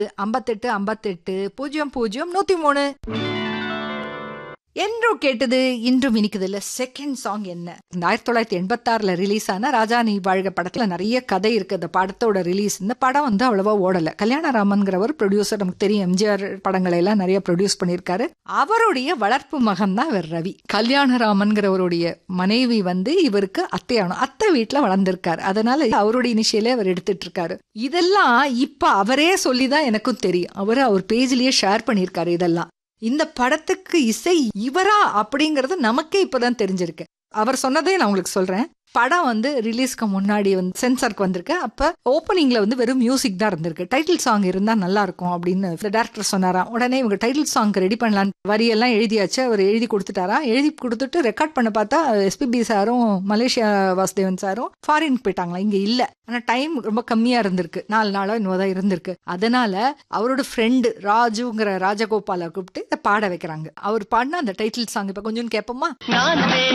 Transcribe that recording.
ஐம்பத்தெட்டு ஐம்பத்தெட்டு பூஜ்ஜியம் பூஜ்ஜியம் நூத்தி மூணு என்றும் கேட்டது இன்றும் இனிக்குது இல்ல செகண்ட் சாங் என்ன இந்த ஆயிரத்தி தொள்ளாயிரத்தி எண்பத்தாறுல ரிலீஸ் ஆன ராஜா நீ வாழ்க படத்துல நிறைய கதை இருக்கு அந்த படத்தோட ரிலீஸ் இந்த படம் வந்து அவ்வளவா ஓடல கல்யாணராமன்கிறவர் ப்ரொடியூசர் நமக்கு தெரியும் எம்ஜிஆர் படங்களை எல்லாம் நிறைய ப்ரொடியூஸ் பண்ணியிருக்காரு அவருடைய வளர்ப்பு மகன் தான் இவர் ரவி கல்யாணராமன்கிறவருடைய மனைவி வந்து இவருக்கு அத்தையானும் அத்தை வீட்டுல வளர்ந்திருக்காரு அதனால அவருடைய இனிஷியலே அவர் எடுத்துட்டு இருக்காரு இதெல்லாம் இப்ப அவரே சொல்லிதான் எனக்கும் தெரியும் அவர் அவர் பேஜ்லயே ஷேர் பண்ணியிருக்காரு இதெல்லாம் இந்த படத்துக்கு இசை இவரா அப்படிங்கறது நமக்கே இப்பதான் தெரிஞ்சிருக்கு அவர் சொன்னதே நான் உங்களுக்கு சொல்றேன் படம் வந்து ரிலீஸ்க்கு முன்னாடி வந்து சென்சாருக்கு வந்திருக்கு அப்ப ஓப்பனிங்ல வந்து வெறும் மியூசிக் தான் இருந்திருக்கு டைட்டில் சாங் இருந்தா நல்லா இருக்கும் அப்படின்னு டேரக்டர் சொன்னாராம் உடனே இவங்க டைட்டில் சாங் ரெடி பண்ணலாம் வரியெல்லாம் எழுதியாச்சு அவர் எழுதி கொடுத்துட்டாரா எழுதி கொடுத்துட்டு ரெக்கார்ட் பண்ண பார்த்தா எஸ்பிபி சாரும் மலேசியா வாசுதேவன் சாரும் ஃபாரின் போயிட்டாங்களா இங்க இல்ல ஆனா டைம் ரொம்ப கம்மியா இருந்திருக்கு நாலு நாளோ இன்னும் தான் இருந்திருக்கு அதனால அவரோட ஃப்ரெண்டு ராஜுங்கிற ராஜகோபாலை கூப்பிட்டு இதை பாட வைக்கிறாங்க அவர் பாடின அந்த டைட்டில் சாங் இப்ப கொஞ்சம் கேட்போமா